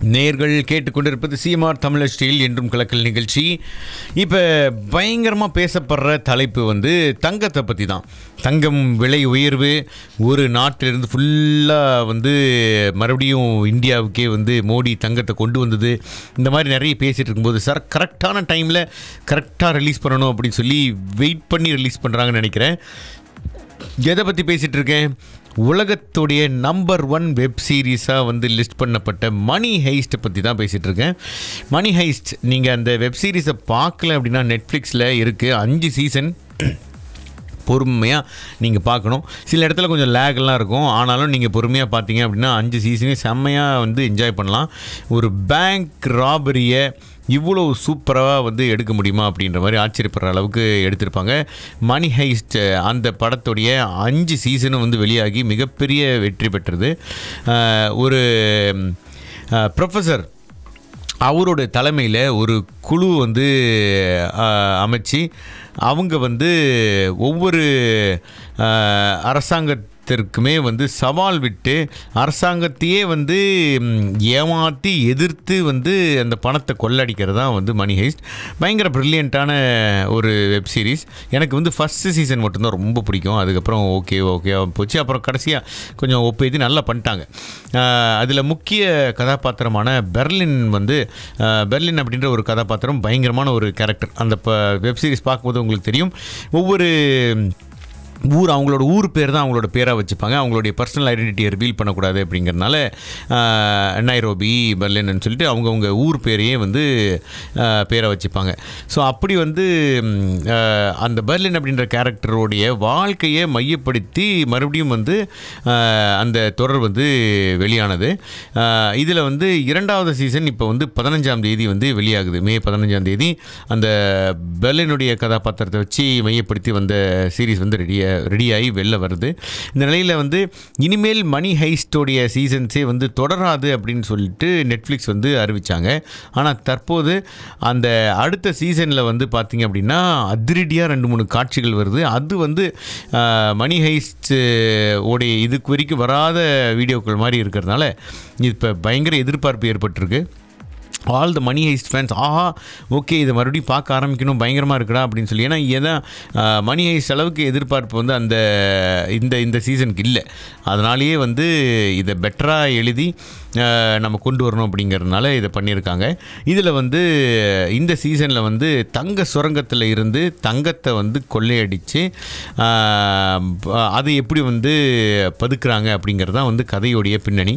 நேர்கள் கேட்டுக்கொண்டிருப்பது CMR Tamil steel என்றும் கலக்கல் நிகழ்ச்சி இப்போ பயங்கரமாக பேசப்படுற தலைப்பு வந்து தங்கத்தை பற்றி தான் தங்கம் விலை உயர்வு ஒரு நாட்டிலிருந்து ஃபுல்லாக வந்து மறுபடியும் இந்தியாவுக்கே வந்து மோடி தங்கத்தை கொண்டு வந்தது இந்த மாதிரி நிறைய பேசிகிட்டு இருக்கும்போது சார் கரெக்டான டைமில் கரெக்டாக ரிலீஸ் பண்ணணும் அப்படின்னு சொல்லி வெயிட் பண்ணி ரிலீஸ் பண்ணுறாங்கன்னு நினைக்கிறேன் எதை பற்றி பேசிகிட்டு இருக்கேன் உலகத்துடைய நம்பர் ஒன் வெப் சீரிஸாக வந்து லிஸ்ட் பண்ணப்பட்ட மணி ஹைஸ்ட்டை பற்றி தான் பேசிகிட்டு இருக்கேன் மணி ஹைஸ்ட் நீங்கள் அந்த வெப் சீரிஸை பார்க்கல அப்படின்னா நெட்ஃப்ளிக்ஸில் இருக்குது அஞ்சு சீசன் பொறுமையாக நீங்கள் பார்க்கணும் சில இடத்துல கொஞ்சம் லேக்லாம் இருக்கும் ஆனாலும் நீங்கள் பொறுமையாக பார்த்தீங்க அப்படின்னா அஞ்சு சீசனையும் செம்மையாக வந்து என்ஜாய் பண்ணலாம் ஒரு பேங்க் ராபரியை இவ்வளோ சூப்பராக வந்து எடுக்க முடியுமா அப்படின்ற மாதிரி ஆச்சரியப்படுற அளவுக்கு எடுத்திருப்பாங்க மணி ஹைஸ்ட் அந்த படத்துடைய அஞ்சு சீசனும் வந்து வெளியாகி மிகப்பெரிய வெற்றி பெற்றது அஹ், ஒரு ப்ரொஃபஸர் அவரோட தலைமையில் ஒரு குழு வந்து அஹ், அமைச்சு அவங்க வந்து ஒவ்வொரு அஹ், அரசாங்கத்திற்குமே வந்து சவால் விட்டு அரசாங்கத்தையே வந்து ம், ஏமாற்றி எதிர்த்து வந்து அந்த பணத்தை கொள்ளடிக்கிறது தான் வந்து மணி ஹைஸ்ட் பயங்கர ப்ரில்லியண்ட்டான ஒரு வெப் சீரிஸ் எனக்கு வந்து ஃபஸ்ட்டு சீசன் மட்டும்தான் ரொம்ப பிடிக்கும் அதுக்கப்புறம் ஓகே ஓகே போச்சு அப்புறம் கடைசியாக கொஞ்சம் ஒப்பேத்தி நல்லா பண்ணிட்டாங்க அதில் முக்கிய கதாபாத்திரமான பெர்லின் வந்து அஹ், பெர்லின் அப்படின்ற ஒரு கதாபாத்திரம் பயங்கரமான ஒரு கேரக்டர் அந்த வெப் சீரிஸ் பார்க்கும்போது உங்களுக்கு தெரியும் ஒவ்வொரு ஊர் அவங்களோட ஊர் பேர் தான் அவங்களோட பேராக வச்சுப்பாங்க அவங்களுடைய பர்சனல் ஐடென்டிட்டியை ரிவீல் பண்ணக்கூடாது அப்படிங்கிறனால ஆஹ், நைரோபி பெர்லின்னு சொல்லிட்டு அவங்கவுங்க ஊர் பேரையே வந்து ஆஹ், பேரை வச்சுப்பாங்க ஸோ அப்படி வந்து ம், ஆஹ், அந்த பெர்லின் அப்படின்ற கேரக்டருடைய வாழ்க்கையை மையப்படுத்தி மறுபடியும் வந்து ஆஹ், அந்த தொடர் வந்து வெளியானது இதில் வந்து இரண்டாவது சீசன் இப்போ வந்து பதினஞ்சாம் தேதி வந்து வெளியாகுது மே பதினஞ்சாம் தேதி அந்த பெர்லினுடைய கதாபாத்திரத்தை வச்சு மையப்படுத்தி வந்த சீரிஸ் வந்து ரெடி ரெடியாகி வெளில வருது இந்த நிலையில் வந்து இனிமேல் மணி ஹைஸ்டோடைய சீசன்ஸே வந்து தொடராது அப்படின்னு சொல்லிட்டு நெட்ஃப்ளிக்ஸ் வந்து அறிவித்தாங்க ஆனால் தற்போது அந்த அடுத்த சீசனில் வந்து பார்த்திங்க அப்படின்னா அதிரடியாக ரெண்டு மூணு காட்சிகள் வருது அது வந்து ஆஹ், மணி ஹைஸ்ட் உடைய இதுக்கு வரைக்கும் வராத வீடியோக்கள் மாதிரி இருக்கிறதுனால இப்போ பயங்கர எதிர்பார்ப்பு ஏற்பட்டிருக்கு all the money heist fans ஆஹா ஓகே இதை மறுபடியும் பார்க்க ஆரம்பிக்கணும் பயங்கரமாக இருக்குடா அப்படின்னு சொல்லி ஏன்னா ஏன்னா மணி ஹைஸ்ட் அளவுக்கு எதிர்பார்ப்பு வந்து அந்த இந்த இந்த சீசனுக்கு இல்லை அதனாலேயே வந்து இதை பெட்டராக எழுதி ஆஹ், நம்ம கொண்டு வரணும் அப்படிங்கிறதுனால இதை பண்ணியிருக்காங்க இதில் வந்து இந்த சீசனில் வந்து தங்க சுரங்கத்தில் இருந்து தங்கத்தை வந்து கொள்ளையடித்து ஆஹ், அது எப்படி வந்து பதுக்குறாங்க அப்படிங்கிறது தான் வந்து கதையோடைய பின்னணி